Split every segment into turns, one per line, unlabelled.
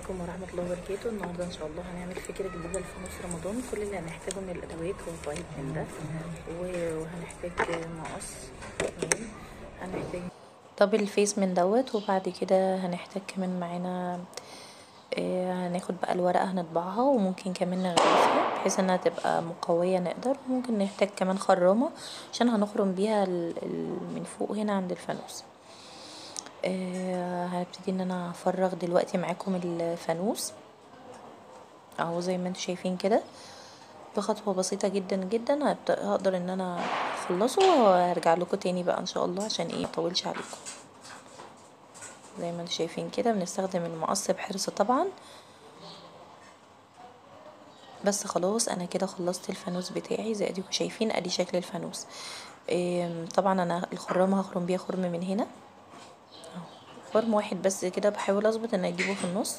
عليكم ورحمة الله وبركاته النهاردة إن شاء الله هنعمل فكرة جديدة لفانوس رمضان كل اللي هنحتاجه من الأدوات هو طيب من ده و- وهنحتاج مقص تمام هنحتاج طب الفيس من دوت وبعد كده هنحتاج كمان معانا آه، هناخد بقى الورقة هنطبعها وممكن كمان نغلفها بحيث انها تبقى مقوية نقدر ممكن نحتاج كمان خرامة عشان هنخرم بيها ال- ال- من فوق هنا عند الفانوس آه، هبتدي ان انا افرغ دلوقتي معاكم الفانوس اهو زي ما انتم شايفين كده بخطوة بسيطة جدا جدا هبت- هقدر ان انا اخلصه وهرجع لكم تاني بقى ان شاء الله عشان ايه مطولش عليكم زي ما انتم شايفين كده بنستخدم المقص بحرص طبعا بس خلاص انا كده خلصت الفانوس بتاعي زي اديكم شايفين ادي شكل الفانوس إيه طبعا انا الخرامه هخرم بيها خرم من هنا اهو خرم واحد بس كده بحاول اظبط ان اجيبه في النص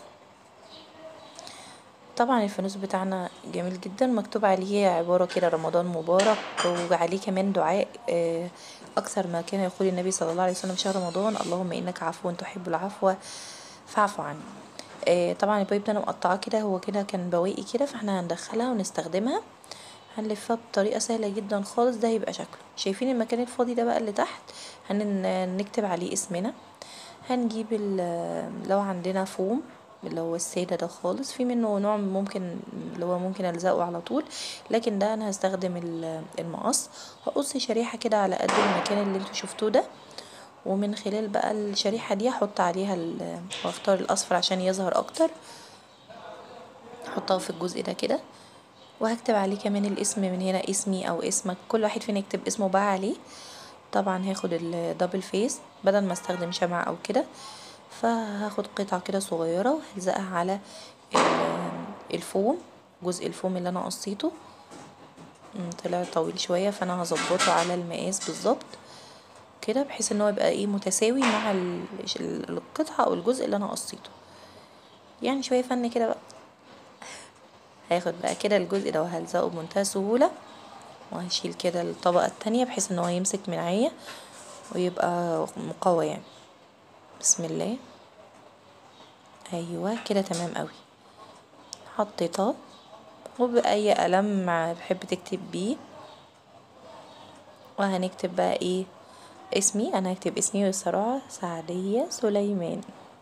طبعا الفانوس بتاعنا جميل جدا مكتوب عليه عبارة كده رمضان مبارك وعليه كمان دعاء آه، أكثر ما كان يقول النبي صلى الله عليه وسلم شهر رمضان اللهم إنك عفو تحب العفو فاعف عني آه، طبعا البايب ده أنا مقطعاه كده هو كده كان بواقي كده فاحنا هندخلها ونستخدمها هنلفها بطريقة سهلة جدا خالص ده هيبقى شكله شايفين المكان الفاضي ده بقى اللي تحت هنكتب عليه اسمنا هنجيب ال- لو عندنا فوم اللي هو السادة ده خالص في منه نوع ممكن اللي هو ممكن الزقه على طول لكن ده انا هستخدم ال- المقص هقص شريحة كده على قد المكان اللي انتوا شفتوه ده ومن خلال بقى الشريحة دي هحط عليها ال- واختار الاصفر عشان يظهر اكتر احطها في الجزء ده كده وهكتب عليه كمان الاسم من هنا اسمي او اسمك كل واحد فينا يكتب اسمه بقى عليه طبعا هاخد الدبل فيس بدل ما استخدم شمع او كده فهاخد قطعة كده صغيرة وهلزقها على ال- الفوم جزء الفوم اللي انا قصيته مم، طلع طويل شوية فانا هظبطه على المقاس بالظبط كده بحيث ان هو يبقى ايه متساوي مع ال- ال- القطعة او الجزء اللي انا قصيته يعني شوية فن كده بقى هاخد بقى كده الجزء ده وهلزقه بمنتهى السهولة وهشيل كده الطبقة التانية بحيث ان هو يمسك معايا ويبقى مقوى يعني بسم الله ايوه كده تمام قوي حطيتها وبأي قلم بحب تكتب بيه وهنكتب بقى ايه اسمي انا هكتب اسمي بسرعة سعدية سليمان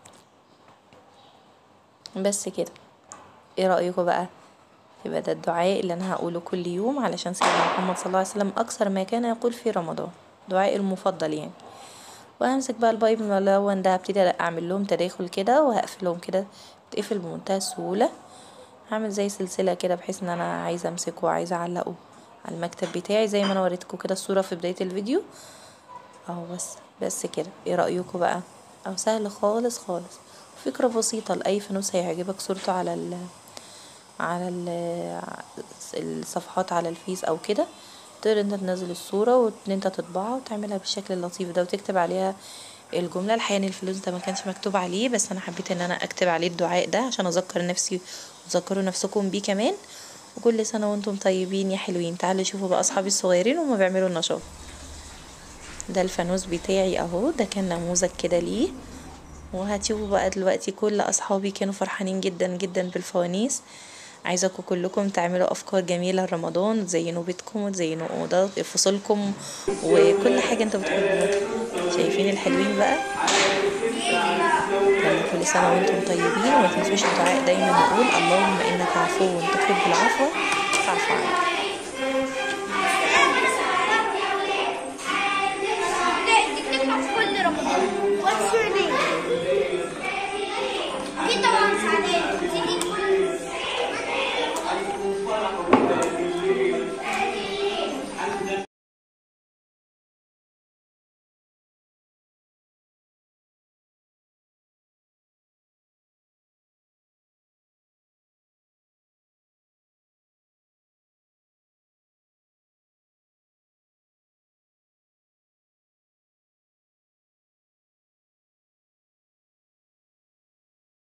بس كده ايه رأيكم بقى يبقى ده الدعاء اللي انا هقوله كل يوم علشان سيدنا محمد صلى الله عليه وسلم اكثر ما كان يقول في رمضان دعاء المفضل يعني وهمسك بقى البايب الملون ده هبتدي اعمل لهم تداخل كده وهقفلهم كده تقفل بمنتهى السهولة هعمل زي سلسلة كده بحيث ان انا عايزة امسكه وعايزة اعلقه على المكتب بتاعي زي ما انا وريتكم كده الصورة في بداية الفيديو اهو بس بس كده ايه رأيكم بقى او سهل خالص خالص فكرة بسيطة لأي فانوس هيعجبك صورته على ال على ال الصفحات على الفيس او كده تقدر انت تنزل الصورة وان انت تطبعها وتعملها بالشكل اللطيف ده وتكتب عليها الجملة الحقيقة ان الفلوس ده ما كانش مكتوب عليه بس انا حبيت ان انا اكتب عليه الدعاء ده عشان اذكر نفسي وتذكروا نفسكم بيه كمان وكل سنة وانتم طيبين يا حلوين تعالوا شوفوا بقى اصحابي الصغيرين وهما بيعملوا النشاط ده الفانوس بتاعي اهو ده كان نموذج كده ليه وهتشوفوا بقى دلوقتي كل اصحابي كانوا فرحانين جدا جدا بالفوانيس عايزاكم كلكم تعملوا افكار جميله لرمضان تزينوا بيتكم وتزينوا اوضات فصولكم وكل حاجه انتوا بتحبوها شايفين الحلوين بقى يلا كل سنه وانتم طيبين وما تنسوش الدعاء دايما نقول اللهم انك عفو تحب العفو فاعف عني